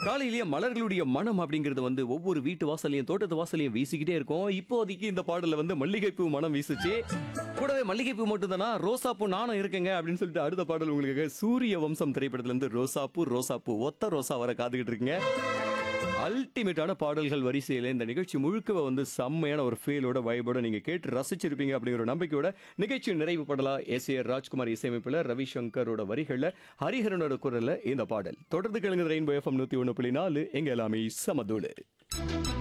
காலையிலேயே மலர்களுடைய மனம் அப்படிங்கிறது வந்து ஒவ்வொரு வீட்டு வாசலையும் தோட்டத்து வாசலையும் வீசிக்கிட்டே இருக்கும் இப்போதைக்கு இந்த பாடல்ல வந்து மல்லிகைப்பூ மனம் வீசுச்சு கூடவே மல்லிகைப்பூ மட்டும் தானா ரோசாப்பூ நானும் இருக்கேங்க அப்படின்னு சொல்லிட்டு அடுத்த பாடல் உங்களுக்கு சூரிய வம்சம் திரைப்படத்துல இருந்து ரோசாப்பூ ரோசாப்பூ ஒத்த ரோசா வர காத்துக்கிட்டு இருக்கீங்க அல்டிமேட்டான பாடல்கள் வரிசையில் இந்த நிகழ்ச்சி முழுக்க வந்து செம்மையான ஒரு ஃபீலோட வைபோட நீங்க கேட்டு ரசிச்சிருப்பீங்க அப்படிங்கிற ஒரு நம்பிக்கையோட நிகழ்ச்சி நிறைவு படலாம் எஸ் ஏ ராஜ்குமார் இசையமைப்பில் ரவிசங்கரோட வரிகளில் ஹரிஹரனோட குரல்ல இந்த பாடல் தொடர்ந்து கேளுங்க ரெயின்போ எஃப்எம் நூத்தி ஒன்று புள்ளி நாலு எங்க எல்லாமே சமதூடு